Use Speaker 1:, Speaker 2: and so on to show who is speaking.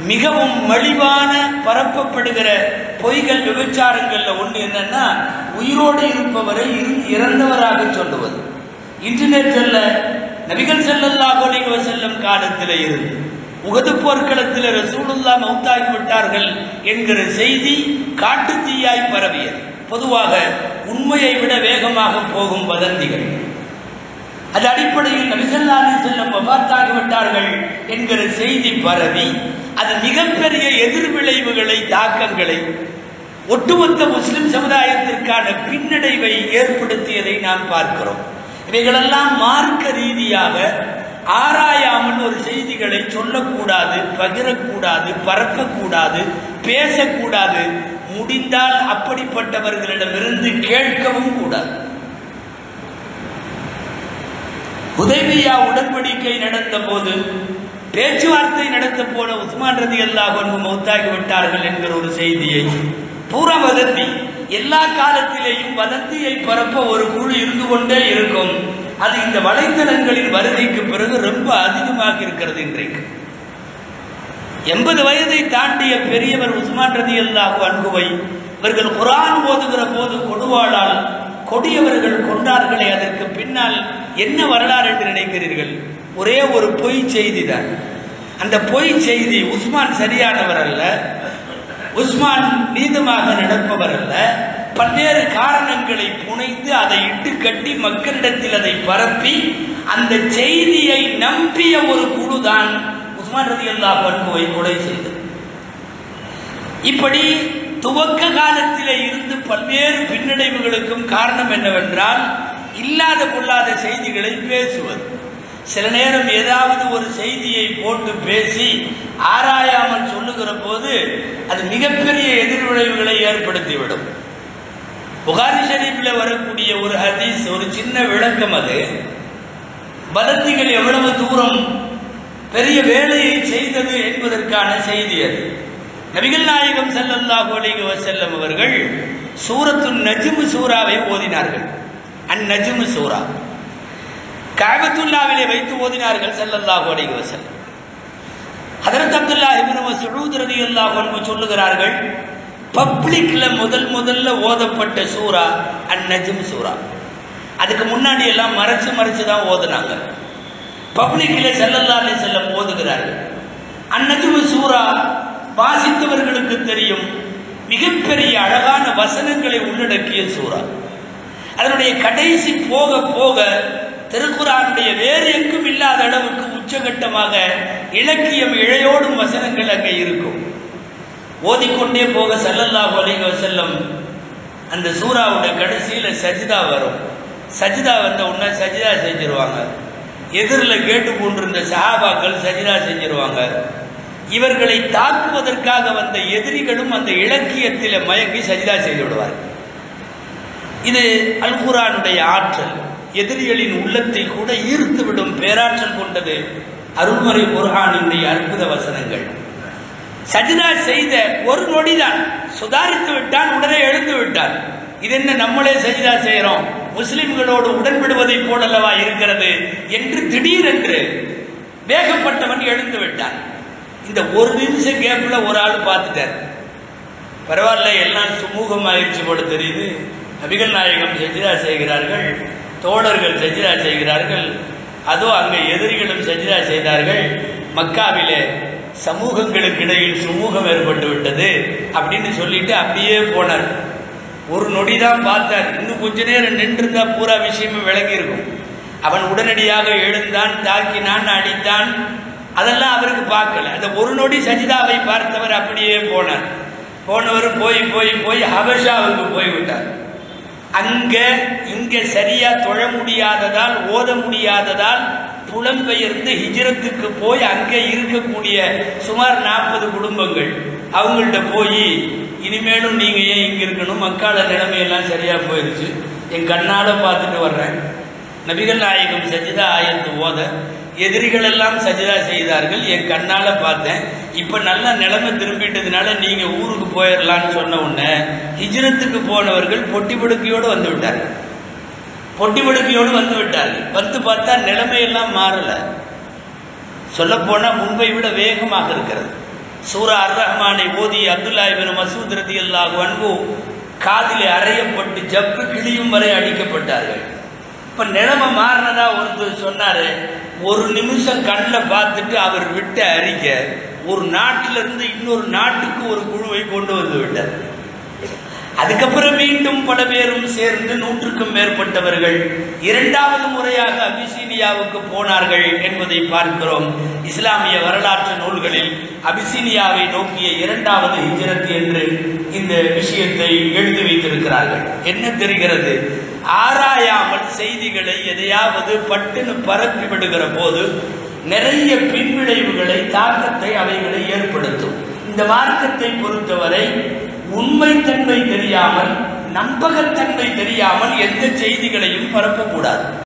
Speaker 1: மிகவும் மலிவான பரப்பப்படுகிற பொய்கள் விபச்சாரங்கள்ல ஒண்ணு என்னன்னா உயிரோடு இருப்பவரை இரு- இறந்தவராக சொல்லுவது இன்டர்நெட்ல நபிகள் ஸல்லல்லாஹு அலைஹி வஸல்லம் காலத்தில் இருந்து உகது போர்க்களத்தில் ரசூலுல்லா மௌத்தாகி விட்டார்கள் என்கிற செய்தி காட்டு தீயாய் பரவியது பொதுவாக உண்மையை விட வேகமாக போகும் வதந்திகள் அது அடிப்படையில் நபிசல்லாஹி செல்லம் வபாத்தாகி விட்டார்கள் என்கிற செய்தி பரவி அது மிகப்பெரிய எதிர்விளைவுகளை தாக்கங்களை ஒட்டுமொத்த முஸ்லிம் சமுதாயத்திற்கான பின்னடைவை ஏற்படுத்தியதை நாம் பார்க்கிறோம் இவைகளெல்லாம் மார்க்க ரீதியாக ஆராயாமல் ஒரு செய்திகளை சொல்லக்கூடாது பகிரக்கூடாது பரப்பக்கூடாது பேசக்கூடாது முடிந்தால் அப்படிப்பட்டவர்களிடமிருந்து கேட்கவும் கூடாது உதவியா உடன்படிக்கை நடந்த போது பேச்சுவார்த்தை நடத்த போன உஸ்மான் ரதி அல்லாஹ் மௌத்தாகி விட்டார்கள் என்கிற ஒரு செய்தியை பூரா வதந்தி எல்லா காலத்திலேயும் வதந்தியை பரப்ப ஒரு குழு இருந்து கொண்டே இருக்கும் அது இந்த வலைத்தளங்களின் வருகைக்கு பிறகு ரொம்ப அதிகமாக இருக்கிறது இன்றைக்கு எண்பது வயதை தாண்டிய பெரியவர் உஸ்மான் ரதி அல்லாஹு அன்புவை இவர்கள் குரான் ஓதுகிற போது கொடுவாளால் கொடியவர்கள் கொண்டார்களே அதற்கு பின்னால் என்ன வரலாறு என்று நினைக்கிறீர்கள் ஒரே ஒரு பொய் செய்தி தான் அந்த பொய் செய்தி உஸ்மான் சரியானவர் அல்ல உஸ்மான் நீதமாக நடப்பவர் அல்ல பல்வேறு காரணங்களை புனைந்து அதை இட்டு கட்டி மக்களிடத்தில் அதை பரப்பி அந்த செய்தியை நம்பிய ஒரு குழுதான் உஸ்மான் ரதி அல்லா பண்புவை கொலை செய்தது இப்படி துவக்க காலத்திலே இருந்து பல்வேறு பின்னடைவுகளுக்கும் காரணம் என்னவென்றால் இல்லாத பொல்லாத செய்திகளை பேசுவது சில நேரம் ஏதாவது ஒரு செய்தியை போட்டு பேசி ஆராயாமல் சொல்லுகிற போது அது மிகப்பெரிய எதிர்விளைவுகளை ஏற்படுத்திவிடும் புகாரி ஷரீஃபில் வரக்கூடிய ஒரு ஹதீஸ் ஒரு சின்ன விளக்கம் அது வதந்திகள் எவ்வளவு தூரம் பெரிய வேலையை செய்தது என்பதற்கான செய்தி அது நபிகள் நாயகம் ஸல்லல்லாஹு அலைஹி வஸல்லம் அவர்கள் சூரத்து நஜ்மு சூராவை ஓதினார்கள் அந்நஜ்மு சூரா காபத்துல்லாவிலே வைத்து ஓதினார்கள் ஸல்லல்லாஹு அலைஹி வஸல்லம் ஹதரத் அப்துல்லா இப்னு மஸ்ஊத் ரலியல்லாஹு அன்ஹு சொல்லுகிறார்கள் பப்ளிக்ல முதல் முதல்ல ஓதப்பட்ட சூரா அந்நஜ்ம் சூரா அதுக்கு முன்னாடி எல்லாம் மறைச்சு மறைச்சு தான் ஓதுனாங்க பப்ளிக்ல ஸல்லல்லாஹு அலைஹி வஸல்லம் ஓதுகிறார்கள் அந்நஜ்ம் சூரா வாசித்தவர்களுக்கு தெரியும் மிகப்பெரிய அழகான வசனங்களை உள்ளடக்கிய சூரா அதனுடைய கடைசி போக போக திருக்குறானுடைய வேறு எங்கும் இல்லாத அளவுக்கு உச்சகட்டமாக இலக்கியம் இழையோடும் வசனங்கள் அங்கே இருக்கும் ஓதிக்கொண்டே போக ஸல்லல்லாஹு அலைஹி வஸல்லம் அந்த சூறாவுடைய கடைசியில சஜிதா வரும் சஜிதா வந்த உடனே சஜிதா செஞ்சிருவாங்க எதிரில் கேட்டு கொண்டிருந்த சஹாபாக்கள் சஜிதா செஞ்சிருவாங்க இவர்களை தாக்குவதற்காக வந்த எதிரிகளும் அந்த இலக்கியத்தில் மயங்கி சஜிதா செய்து விடுவார்கள் இது அல் குரானுடைய ஆற்றல் எதிரிகளின் உள்ளத்தை கூட ஈர்த்து விடும் பேராற்றல் கொண்டது அருள்மறை குர்ஆனினுடைய அற்புத வசனங்கள் சஜிதா செய்த ஒரு நொடிதான் சுதாரித்து விட்டான் உடனே எழுந்து விட்டான் இது என்ன நம்மளே சஜிதா செய்கிறோம் முஸ்லிம்களோடு உடன்படுவதை போலல்லவா இருக்கிறது என்று திடீரென்று வேகப்பட்டவன் எழுந்து விட்டான் இந்த ஒரு நிமிஷம் கேப்ல ஒரு ஆள் பார்த்துட்டார் பரவாயில்ல எல்லாம் சுமூகமாயிருச்சு போல தெரியுது நபிகள் நாயகம் சஜிதா செய்கிறார்கள் தோழர்கள் சஜிதா செய்கிறார்கள் அதோ அங்கே எதிரிகளும் சஜிதா செய்தார்கள் மக்காவிலே சமூகங்களுக்கு இடையில் சுமூகம் ஏற்பட்டு விட்டது அப்படின்னு சொல்லிட்டு அப்படியே போனார் ஒரு நொடி தான் பார்த்தார் இன்னும் கொஞ்ச நேரம் நின்றிருந்தா பூரா விஷயமும் விளங்கி இருக்கும் அவன் உடனடியாக எழுந்தான் தாக்கினான் அடித்தான் அதெல்லாம் அவருக்கு பார்க்கல அந்த ஒரு நொடி சஜிதாவை பார்த்தவர் அப்படியே போனார் போனவர் போய் போய் போய் ஹபஷாவுக்கு போய்விட்டார் அங்க இங்க சரியா தொழ முடியாததால் ஓத முடியாததால் புலம்பெயர்ந்து ஹிஜ்ரத்துக்கு போய் அங்கே இருக்கக்கூடிய சுமார் நாற்பது குடும்பங்கள் அவங்கள்ட்ட போய் இனிமேலும் நீங்க ஏன் இங்க இருக்கணும் மக்கால நிலைமையெல்லாம் சரியா போயிருச்சு என் கண்ணால பார்த்துட்டு வர்றேன் நபிகள் நாயகம் சஜிதா ஆயத்து ஓத எதிரிகள் எல்லாம் சஜிதா செய்தார்கள் என் கண்ணால பார்த்தேன் இப்ப நல்ல நிலைமை திரும்பிட்டதுனால நீங்க ஊருக்கு போயிடலான்னு சொன்ன உடனே ஹிஜ்ரத்துக்கு போனவர்கள் பொட்டி படுக்கையோடு வந்து விட்டார்கள் பொட்டி படுக்கையோடு வந்து விட்டார்கள் வந்து பார்த்தா நிலைமையெல்லாம் மாறல சொல்ல போனா முன்பை விட வேகமாக இருக்கிறது சூரா அர் ரஹ்மானை ஓதி அப்துல்லா இபின் மசூத் ரதியல்லாஹு அன்ஹு காதிலே அறையப்பட்டு ஜப்பு கிளியும் வரை அடிக்கப்பட்டார்கள் இப்ப நிலைமை மாறினதா ஒருத்தர் சொன்னாரு ஒரு நிமிஷம் கண்ணில் பார்த்துட்டு அவர் விட்ட அறிக்க ஒரு நாட்டிலிருந்து இன்னொரு நாட்டுக்கு ஒரு குழுவை கொண்டு வந்து விட்டார் அதுக்கப்புறம் மீண்டும் பல பேரும் சேர்ந்து நூற்றுக்கும் மேற்பட்டவர்கள் இரண்டாவது முறையாக அபிசீனியாவுக்கு போனார்கள் என்பதை பார்க்கிறோம் இஸ்லாமிய வரலாற்று நூல்களில் அபிசீனியாவை நோக்கிய இரண்டாவது ஹிஜரத் என்று இந்த விஷயத்தை எழுதி வைத்திருக்கிறார்கள் என்ன தெரிகிறது ஆராயாமல் செய்திகளை எதையாவது பட்டுன்னு பரப்பி விடுகிற போது நிறைய பின்விளைவுகளை தாக்கத்தை அவைகளை ஏற்படுத்தும் இந்த மார்க்கத்தை பொறுத்தவரை உண்மைத்தன்மை தெரியாமல் நம்பகத்தன்மை தெரியாமல் எந்த செய்திகளையும் பரப்பக்கூடாது